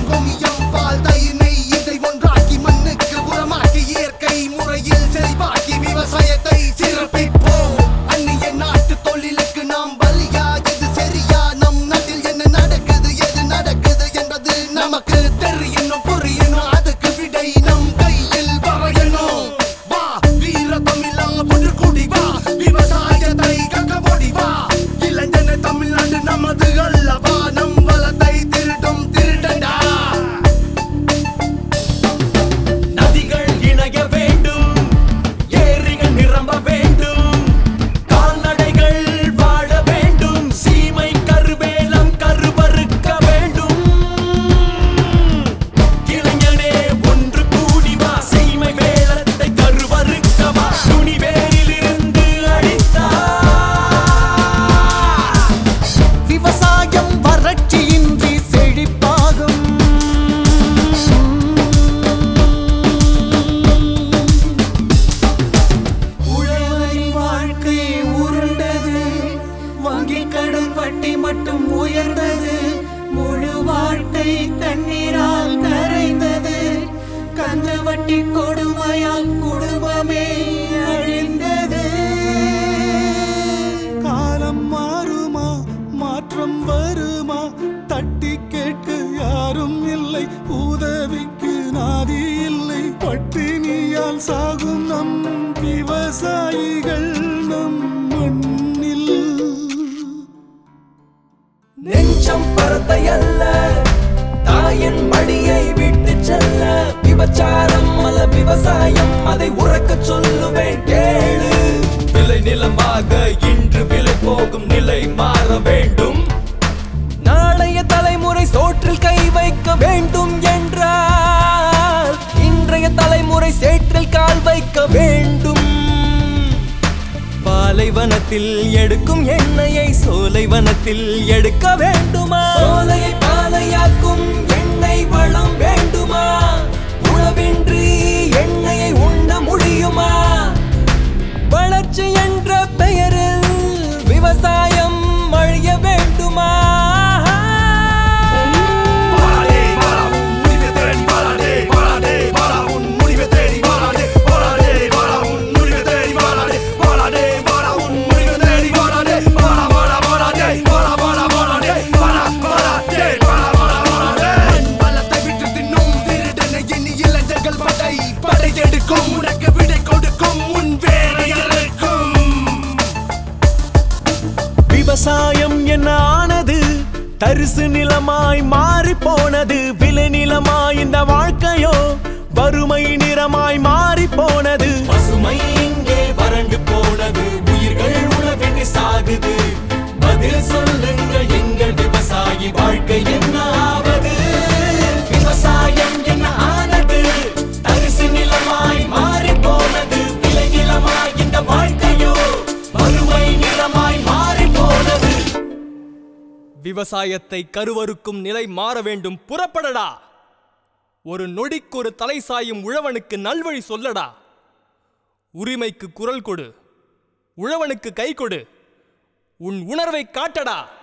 பழம் கோமியம் பால் தயிர் நெய் இதை ஒன்றாக்கி மண்ணுக்கு உரமாக்கி இயற்கை முறையில் செழிப்பாக்கி விவசாயத்தை சிறப்பிப்போம் அந்நிய நாட்டு தொழிலுக்கு நாம் பலியா எது சரியா நம் நாட்டில் என்ன நடக்குது எது நடக்குது என்பது நமக்கு தெரியணும் புரியணும் அதுக்கு விடை நம் கையில் வரையணும் வா வீர தமிழா ஒன்று கூடி வா விவசாயத்தை கக்க ஓடி வா இளைஞன தமிழ்நாடு நமது அல்லவா நம் வளத்தை திருடும் திருடண்டா நதிகள் இணைய வேண்டும் ஏரிகள் நிரம்ப வேண்டும் கால்நடைகள் வாழ வேண்டும் சீமை கருவேலம் கருவறுக்க வேண்டும் இளைஞனே ஒன்று கூடி வா சீமை வேலத்தை கருவறுக்க வா துணிவேரிலிருந்து அழித்தா விவசாயம் வறட்சியின்றி செழிப்பாகும் உழவரின் வாழ்க்கை உருண்டது வங்கி கடன் வட்டி மட்டும் உயர்ந்தது முழு வாழ்க்கை தண்ணீரால் கரைந்தது கந்து வட்டி கொடுமையால் குடும்பமே அழிந்தது காலம் மாறுமா மாற்றம் வருமா தட்டி கேட்க யாரும் இல்லை உதவிக்கு நாதி இல்லை பட்டினியால் சாகும் நம் விவசாயிகள் நம் மண்ணில் நெஞ்சம் பரத்தை அல்ல தாயின் மடியை விட்டு செல்ல விபச்சாரம் அல்ல விவசாயம் அதை உறக்க சொல்லுவேன் கேளு விலை நிலமாக இன்று விலை போகும் நிலை மாற வேண்டும் நாளைய தலைமுறை சோற்றில் கை வைக்க வேண்டும் என்றால் இன்றைய தலைமுறை சேற்றில் கால் வைக்க வேண்டும் பாலைவனத்தில் எடுக்கும் எண்ணெயை சோலைவனத்தில் எடுக்க வேண்டுமா சோலையை பாலையாக்கும் எண்ணெய் வளம் வேண்டுமா உணவின்றி எண்ணெயை உண்ண முடியுமா வளர்ச்சி என்ற பெயரில் விவசாயம் அழிய வேண்டுமா பலத்தை விட்டு தின்னும் திருடனை எண்ணி இளைஞர்கள் படை படையெடுக்கும் உனக்கு விடை கொடுக்கும் உன் வேலை இருக்கும் விவசாயம் என்ன ஆனது தரிசு நிலமாய் மாறி போனது விளை நிலமாய் இந்த வாழ்க்கையோ வறுமை நிறமாய் மாறி போனது பசுமை இங்கே வறண்டு போனது உயிர்கள் உணவின்றி சாகுது பதில் சொல்லுங்க எங்கள் விவசாயி வாழ்க்கை என்ன ஆவது விவசாயம் என்ன ஆனது தரிசு நிலமாய் மாறி போனது விளை நிலமாய் இந்த வாழ்க்கையோ வறுமை நிறமாய் மாறி போனது விவசாயத்தை கருவறுக்கும் நிலை மாற வேண்டும் புறப்படடா ஒரு நொடிக்கு ஒரு தலை சாயும் உழவனுக்கு நல்வழி சொல்லடா உரிமைக்கு குரல் கொடு உழவனுக்கு கை கொடு உன் உணர்வை காட்டடா